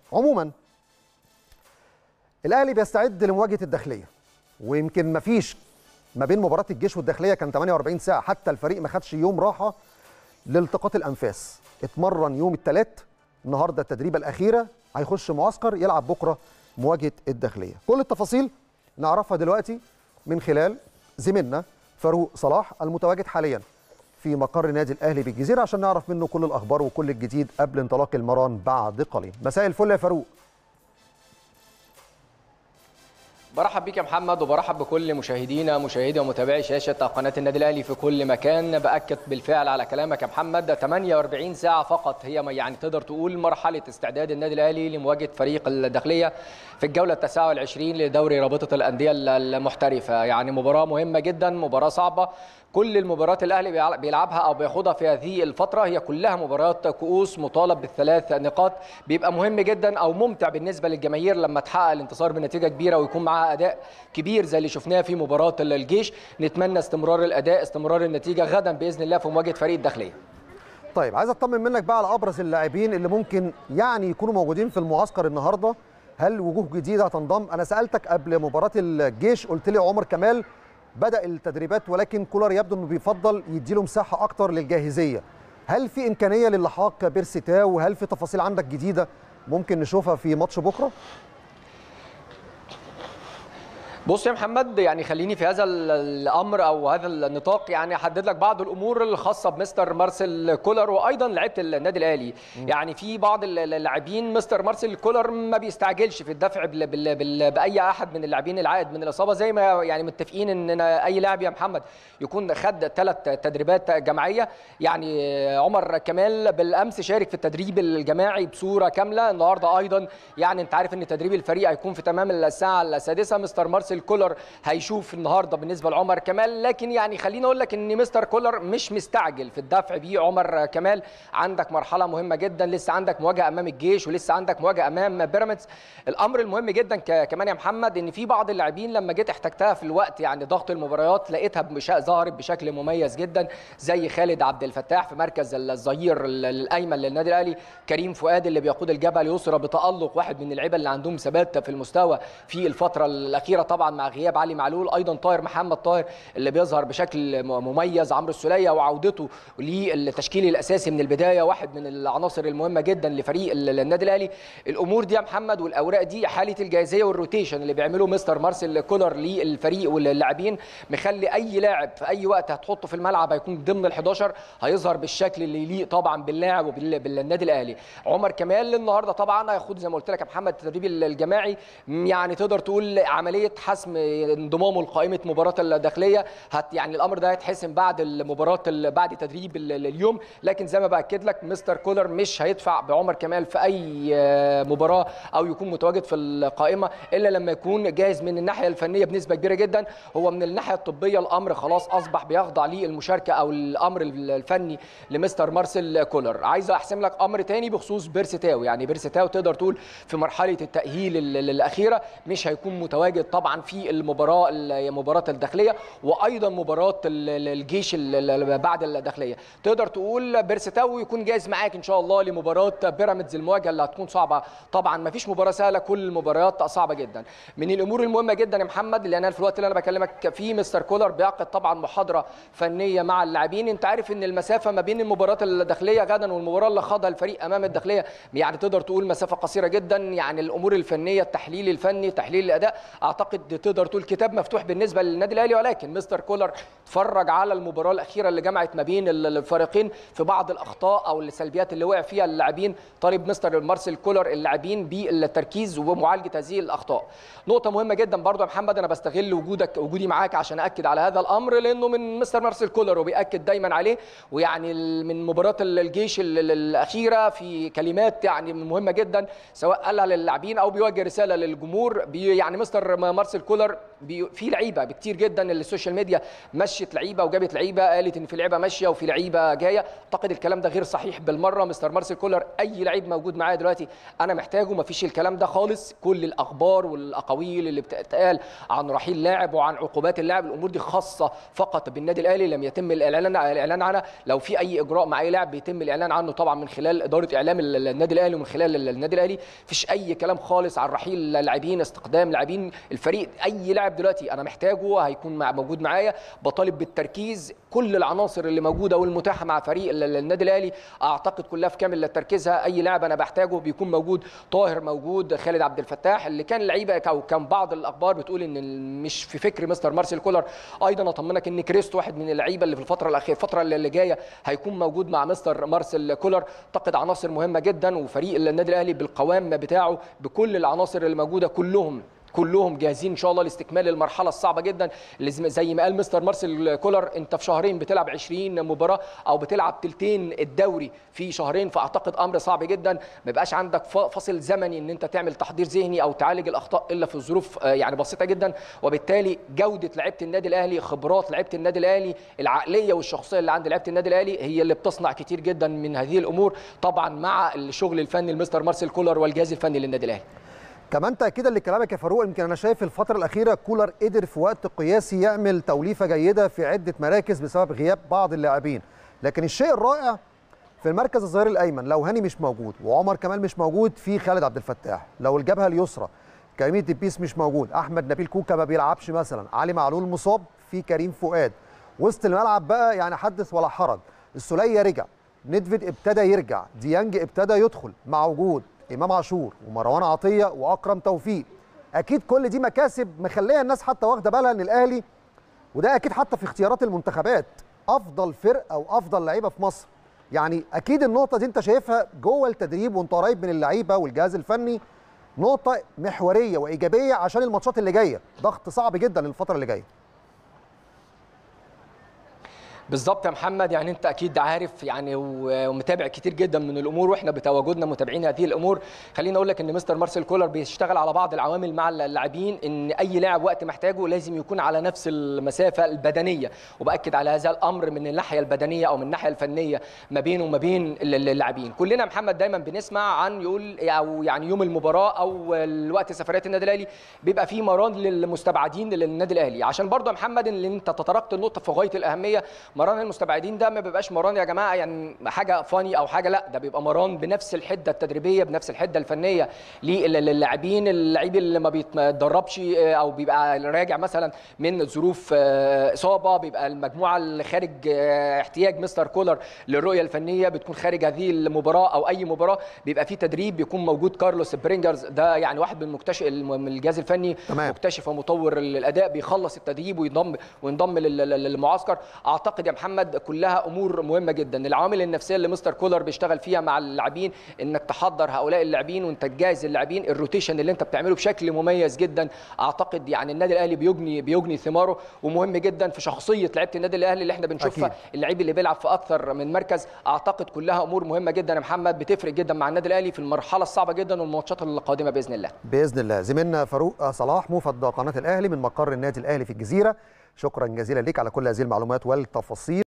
عموما الاهلي بيستعد لمواجهه الداخليه ويمكن ما فيش ما بين مباراه الجيش والداخليه كان 48 ساعه حتى الفريق ما خدش يوم راحه لالتقاط الانفاس اتمرن يوم الثلاث النهارده التدريبه الاخيره هيخش معسكر يلعب بكره مواجهه الداخليه كل التفاصيل نعرفها دلوقتي من خلال زميلنا فاروق صلاح المتواجد حاليا في مقر نادي الاهلي بالجزيره عشان نعرف منه كل الاخبار وكل الجديد قبل انطلاق المران بعد قليل مساء الفل يا فاروق برحب بيك يا محمد وبرحب بكل مشاهدينا مشاهدي ومتابعي شاشه قناه النادي الاهلي في كل مكان باكد بالفعل على كلامك يا محمد 48 ساعه فقط هي يعني تقدر تقول مرحله استعداد النادي الاهلي لمواجهه فريق الداخليه في الجوله التاسعه والعشرين لدوري رابطه الانديه المحترفه يعني مباراه مهمه جدا مباراه صعبه كل المباريات الاهلي بيلعبها او بياخدها في هذه الفتره هي كلها مباريات كؤوس مطالب بالثلاث نقاط بيبقى مهم جدا او ممتع بالنسبه للجماهير لما تحقق الانتصار بنتيجه كبيره ويكون معاها اداء كبير زي اللي شفناه في مباراه الجيش نتمنى استمرار الاداء استمرار النتيجه غدا باذن الله في مواجهه فريق الداخليه طيب عايز اطمن منك بقى على ابرز اللاعبين اللي ممكن يعني يكونوا موجودين في المعسكر النهارده هل وجوه جديده هتنضم انا سالتك قبل مباراه الجيش قلت لي عمر كمال بدا التدريبات ولكن كولر يبدو انه بيفضل يديله مساحه اكتر للجاهزيه هل في امكانيه للحاق بيرسي تاو وهل في تفاصيل عندك جديده ممكن نشوفها في ماتش بكره بص يا محمد يعني خليني في هذا الامر او هذا النطاق يعني احدد لك بعض الامور الخاصه بمستر مارسيل كولر وايضا لعيبه النادي الاهلي يعني في بعض اللاعبين مستر مارسيل كولر ما بيستعجلش في الدفع بال بال بال باي احد من اللاعبين العائد من الاصابه زي ما يعني متفقين ان اي لاعب يا محمد يكون خد ثلاث تدريبات جماعيه يعني عمر كمال بالامس شارك في التدريب الجماعي بصوره كامله النهارده ايضا يعني انت عارف ان تدريب الفريق هيكون في تمام الساعه السادسه مستر مارسيل كولر هيشوف النهارده بالنسبه لعمر كمال لكن يعني خليني اقول لك ان مستر كولر مش مستعجل في الدفع بيه عمر كمال عندك مرحله مهمه جدا لسه عندك مواجهه امام الجيش ولسه عندك مواجهه امام بيراميدز الامر المهم جدا كمان يا محمد ان في بعض اللاعبين لما جيت احتجتها في الوقت يعني ضغط المباريات لقيتها ظهرت بشكل مميز جدا زي خالد عبد الفتاح في مركز الظهير الايمن للنادي الاهلي كريم فؤاد اللي بيقود الجبهه اليسرى بتالق واحد من اللعيبه اللي عندهم ثبات في المستوى في الفتره الاخيره طبعا مع غياب علي معلول ايضا طاهر محمد طاهر اللي بيظهر بشكل مميز عمرو السوليه وعودته للتشكيل الاساسي من البدايه واحد من العناصر المهمه جدا لفريق النادي الاهلي الامور دي يا محمد والاوراق دي حاله الجاهزيه والروتيشن اللي بيعمله مستر مارسيل كولر للفريق واللاعبين مخلي اي لاعب في اي وقت هتحطه في الملعب هيكون ضمن ال11 هيظهر بالشكل اللي يليق طبعا باللاعب وبالنادي الاهلي عمر كمال النهارده طبعا هياخد زي ما قلت لك يا محمد التدريب الجماعي يعني تقدر تقول عمليه حسم انضمامه لقائمه مباراه الداخليه هت يعني الامر ده هيتحسم بعد المباراه بعد تدريب اليوم لكن زي ما باكد لك مستر كولر مش هيدفع بعمر كمال في اي مباراه او يكون متواجد في القائمه الا لما يكون جاهز من الناحيه الفنيه بنسبه كبيره جدا هو من الناحيه الطبيه الامر خلاص اصبح بيخضع للمشاركه او الامر الفني لمستر مارسيل كولر عايز احسم لك امر تاني بخصوص بيرسيتاو يعني بيرسيتاو تقدر تقول في مرحله التاهيل الاخيره مش هيكون متواجد طبعا في المباراه مباراه الداخليه وايضا مباراه الجيش بعد الداخليه تقدر تقول بيرسيتاو يكون جاهز معاك ان شاء الله لمباراه بيراميدز المواجهه اللي هتكون صعبه طبعا ما فيش مباراه سهله كل المباريات صعبه جدا من الامور المهمه جدا يا محمد اللي انا في الوقت اللي انا بكلمك فيه مستر كولر بيعقد طبعا محاضره فنيه مع اللاعبين انت عارف ان المسافه ما بين المباراه الداخليه غدا والمباراه اللي خاضها الفريق امام الداخليه يعني تقدر تقول مسافه قصيره جدا يعني الامور الفنيه التحليل الفني تحليل الاداء اعتقد تقدر تقول كتاب مفتوح بالنسبه للنادي الاهلي ولكن مستر كولر اتفرج على المباراه الاخيره اللي جمعت ما بين الفريقين في بعض الاخطاء او السلبيات اللي وقع فيها اللاعبين طالب مستر مارسيل كولر اللاعبين بالتركيز ومعالجه هذه الاخطاء نقطه مهمه جدا برضو يا محمد انا بستغل وجودك وجودي معاك عشان اكد على هذا الامر لانه من مستر مارسيل كولر وبياكد دايما عليه ويعني من مباراه الجيش الاخيره في كلمات يعني مهمه جدا سواء قالها للاعبين او بيوجه رساله للجمهور بي يعني مستر مارسيل مارسيل كولر بي في لعيبه بكتير جدا اللي السوشيال ميديا مشت لعيبه وجابت لعيبه قالت ان في لعيبه ماشيه وفي لعيبه جايه اعتقد الكلام ده غير صحيح بالمره مستر مارسيل كولر اي لعيب موجود معايا دلوقتي انا محتاجه ما فيش الكلام ده خالص كل الاخبار والاقاويل اللي بتتقال عن رحيل لاعب وعن عقوبات اللاعب الامور دي خاصه فقط بالنادي الاهلي لم يتم الاعلان الاعلان عنها لو في اي اجراء مع اي لاعب بيتم الاعلان عنه طبعا من خلال اداره اعلام النادي الاهلي ومن خلال النادي الاهلي مفيش اي كلام خالص عن رحيل لاعبين استقدام لاعبين الفريق اي لاعب دلوقتي انا محتاجه هيكون مع موجود معايا بطالب بالتركيز كل العناصر اللي موجوده والمتاحه مع فريق النادي الاهلي اعتقد كلها في كامل تركيزها اي لاعب انا بحتاجه بيكون موجود طاهر موجود خالد عبد الفتاح اللي كان لعيبه او كان بعض الاخبار بتقول ان مش في فكر مستر مارسيل كولر ايضا اطمنك ان كريست واحد من اللعيبه اللي في الفتره الاخيره الفتره اللي جايه هيكون موجود مع مستر مارسيل كولر اعتقد عناصر مهمه جدا وفريق النادي الاهلي بالقوام بتاعه بكل العناصر اللي موجوده كلهم كلهم جاهزين ان شاء الله لاستكمال المرحله الصعبه جدا اللي زي ما قال مستر مارسيل كولر انت في شهرين بتلعب 20 مباراه او بتلعب تلتين الدوري في شهرين فاعتقد امر صعب جدا ما يبقاش عندك فاصل زمني ان انت تعمل تحضير ذهني او تعالج الاخطاء الا في ظروف يعني بسيطه جدا وبالتالي جوده لعيبه النادي الاهلي خبرات لعيبه النادي الاهلي العقليه والشخصيه اللي عند لعيبه النادي الاهلي هي اللي بتصنع كتير جدا من هذه الامور طبعا مع الشغل الفني لمستر مارسيل كولر والجهاز الفني للنادي الاهلي كمان تاكيدا لكلامك يا فاروق يمكن انا شايف الفتره الاخيره كولر قدر في وقت قياسي يعمل توليفه جيده في عده مراكز بسبب غياب بعض اللاعبين لكن الشيء الرائع في المركز الظهير الايمن لو هاني مش موجود وعمر كمال مش موجود في خالد عبد الفتاح لو الجبهه اليسرى كريم دبيس مش موجود احمد نبيل كوكا ما بيلعبش مثلا علي معلول مصاب في كريم فؤاد وسط الملعب بقى يعني حدث ولا حرج السوليه رجع ندفيد ابتدى يرجع ديانج ابتدى يدخل مع وجود امام عاشور ومروان عطيه واكرم توفيق اكيد كل دي مكاسب مخليه الناس حتى واخده بالها ان الاهلي وده اكيد حتى في اختيارات المنتخبات افضل فرقه وافضل لعيبه في مصر يعني اكيد النقطه دي انت شايفها جوه التدريب وانت قريب من اللعيبه والجهاز الفني نقطه محوريه وايجابيه عشان الماتشات اللي جايه ضغط صعب جدا الفتره اللي جايه بالظبط يا محمد يعني انت اكيد عارف يعني ومتابع كتير جدا من الامور واحنا بتواجدنا متابعين هذه الامور خليني اقول لك ان مستر مارسيل كولر بيشتغل على بعض العوامل مع اللاعبين ان اي لاعب وقت محتاجه لازم يكون على نفس المسافه البدنيه وباكد على هذا الامر من الناحيه البدنيه او من الناحيه الفنيه ما بينه وما بين اللاعبين كلنا محمد دايما بنسمع عن يقول او يعني يوم المباراه او وقت سفريات النادي الاهلي بيبقى في مران للمستبعدين للنادي الاهلي عشان برضه يا محمد ان انت تطرقت النقطه في غايه الاهميه مران المستبعدين ده ما بيبقاش مران يا جماعه يعني حاجه فاني او حاجه لا ده بيبقى مران بنفس الحده التدريبيه بنفس الحده الفنيه للاعبين اللعيب اللي ما بيتدربش او بيبقى راجع مثلا من ظروف اصابه بيبقى المجموعه اللي خارج احتياج مستر كولر للرؤيه الفنيه بتكون خارج هذه المباراه او اي مباراه بيبقى في تدريب بيكون موجود كارلوس برينجرز ده يعني واحد من مكتشف من الجهاز الفني تمام. مكتشف ومطور الاداء بيخلص التدريب وينضم وينضم للمعسكر اعتقد يا محمد كلها امور مهمه جدا العوامل النفسيه اللي مستر كولر بيشتغل فيها مع اللاعبين انك تحضر هؤلاء اللاعبين وانت تجهز اللاعبين الروتيشن اللي انت بتعمله بشكل مميز جدا اعتقد يعني النادي الاهلي بيجني بيجني ثماره ومهم جدا في شخصيه لعيبه النادي الاهلي اللي احنا بنشوفها أكيد. اللعيب اللي بيلعب في اكثر من مركز اعتقد كلها امور مهمه جدا يا محمد بتفرق جدا مع النادي الاهلي في المرحله الصعبه جدا والماتشات القادمه باذن الله باذن الله زميلنا فاروق صلاح موفد قناه الاهلي من مقر النادي الاهلي في الجزيره شكرا جزيلا ليك على كل هذه المعلومات والتفاصيل